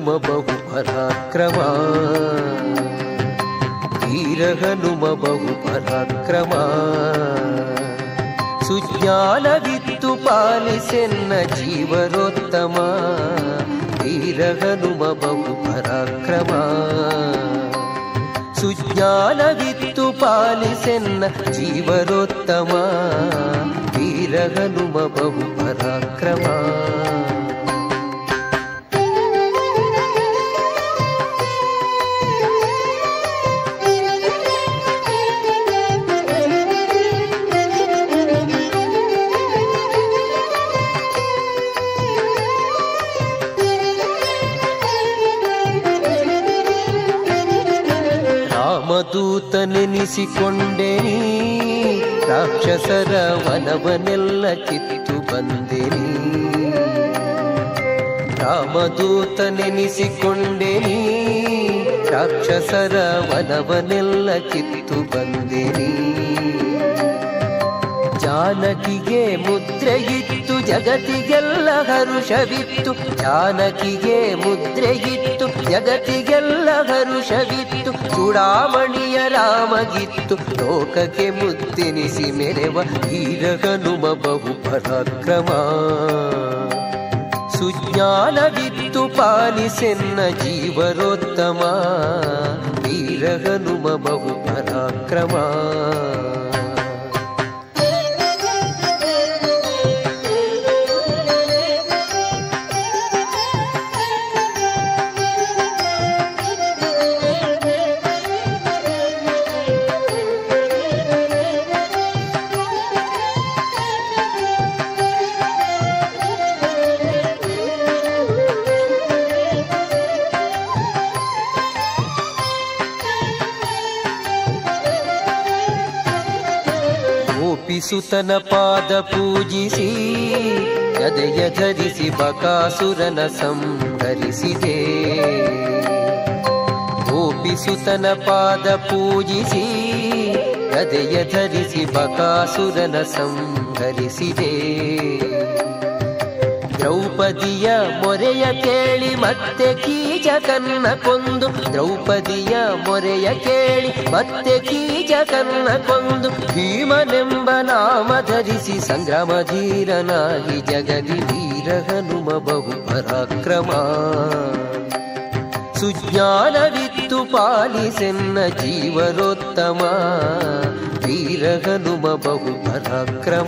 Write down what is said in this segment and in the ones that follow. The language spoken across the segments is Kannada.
ಹನುಮ ಬಹು ಪರಾಕ್ರಮ ವೀರ ಹನುಮ ಬಹು ಪರಾಕ್ರಮ ಸುಜ್ಞಾನವಿತ್ತು ಪಾಲಿಸೆನ್ನ ಜೀವರೋತ್ತಮ ವೀರ ಹನುಮ ಬಹು ಪರಾಕ್ರಮ ಸುಜ್ಞಾನವಿತ್ತು ಪಾಲಿಸೆನ್ನ ಜೀವರೋತ್ತಮ ವೀರ ಹನುಮ ಬಹು ಪರಾಕ್ರಮ ರಾಮದೂತನೆನಿಸಿಕೊಂಡೆ ನೀ ರಾಕ್ಷಸರ ವನವನೆಲ್ಲ ಕಿತ್ತು ಬಂದೆ ನೀ ರಾಮದೂತನೆನಿಸಿಕೊಂಡೆ ನೀ ರಾಕ್ಷಸರ ವನವನೆಲ್ಲ ಕಿತ್ತು ಬಂದೆ ನೀ ಜಾನಕಿಗೆ ಮುದ್ರೆಯಿತ್ತು ಜಗತಿಗೆಲ್ಲ ಹರುಷವಿತ್ತು ಜಾನಕಿಗೆ ಮುದ್ರೆಯಿತ್ತು ಜಗತಿಗೆಲ್ಲ ಹರುಷವಿತ್ತು ಚೂಡಾಮಣಿಯ ರಾಮಗಿತ್ತು ಲೋಕಕ್ಕೆ ಮುತ್ತೆನಿಸಿ ಮೆರೆವ ವೀರ ಹನುಮ ಬಹು ಪರಾಕ್ರಮ ಸುಜ್ಞಾನವಿತ್ತು ಪಾಲಿಸೆನ್ನ ಜೀವರೋತ್ತಮ ವೀರ ಹನುಮ ಬಹು ಪರಾಕ್ರಮ ಗೋಪಿಸುತನ ಪಾದ ಪೂಜಿಸಿ ಗದೆಯ ಧರಿಸಿ ಬಕಾಸುರನ ಸಂಹರಿಸಿದೆ ಗೋಪಿಸುತನ ಪಾದ ಪೂಜಿಸಿ ಗದೆಯ ಧರಿಸಿ ಬಕಾಸುರನ ಸಂಹರಿಸಿದೆ ದ್ರೌಪದಿಯ ಮೊರೆಯ ಕೇಳಿ ಮತ್ತೆ ಕೀಚಕನ್ನ ಕೊಂದು ದ್ರೌಪದಿಯ ಮೊರೆಯ ಕೇಳಿ ಮತ್ತೆ ಕೀಚಕನ್ನ ಕೊಂದು ಭೀಮನೆಂಬ ನಾಮ ಧರಿಸಿ ಸಂಗ್ರಾಮ ಧೀರನಾಗಿ ಜಗದಿ ವೀರ ಹನುಮ ಬಹು ಪರಾಕ್ರಮ ಸುಜ್ಞಾನವಿತ್ತು ಪಾಲಿಸೆನ್ನ ಜೀವರೋತ್ತಮ ವೀರ ಹನುಮ ಬಹು ಪರಾಕ್ರಮ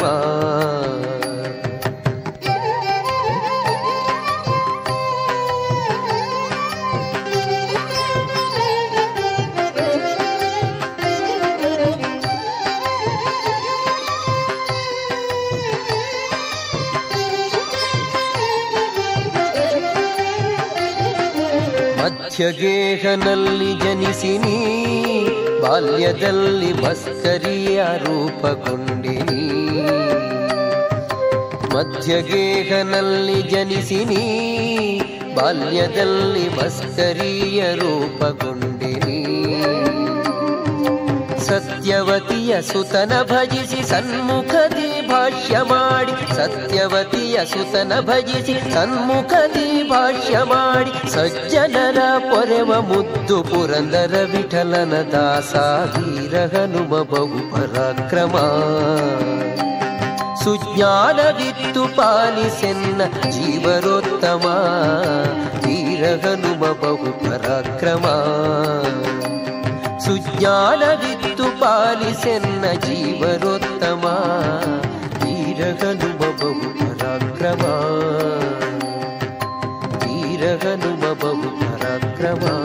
ಮಧ್ಯಗೇಹನಲ್ಲಿ ಜನಿಸಿ ನೀ ಬಾಲ್ಯದಲ್ಲಿ ಮಸ್ಕರಿಯ ರೂಪಗೊಂಡಿನಿ ಮಧ್ಯಗೇಹನಲ್ಲಿ ಜನಿಸಿ ನೀ ಬಾಲ್ಯದಲ್ಲಿ ಮಸ್ಕರಿಯ ರೂಪಗೊಂಡಿನಿ ಸತ್ಯವತಿಯ ಸುತನ ಭಜಿಸಿ ಸನ್ಮುಖದಿ ಭಾಷ್ಯ ಮಾಡಿ ಸತ್ಯವತಿಯ ಸುತನ ಭಜಿಸಿ ಸನ್ಮುಖದಿ ಭಾಷ್ಯ ಮಾಡಿ ಸಜ್ಜನರ ಪೊರೆವ ಮುದ್ದು ಪುರಂದರ ವಿಠಲನ ದಾಸ ವೀರ ಹನುಮ ಬಹು ಪರಾಕ್ರಮ ಸುಜ್ಞಾನವಿತ್ತು ಪಾಲಿಸೆನ್ನ ಜೀವರೋತ್ತಮ ವೀರ ಹನುಮ ಬಹು ಪರಾಕ್ರಮ ಸುಜ್ಞಾನವಿತ್ತು ಪಾಲಿಸೆನ್ನ ಜೀವರೋತ್ತಮ ವೀರ ಹನುಮ ಬಹು ಪರಾಕ್ರಮ ವೀರ ಹನುಮ ಬಹು ಪರಾಕ್ರಮ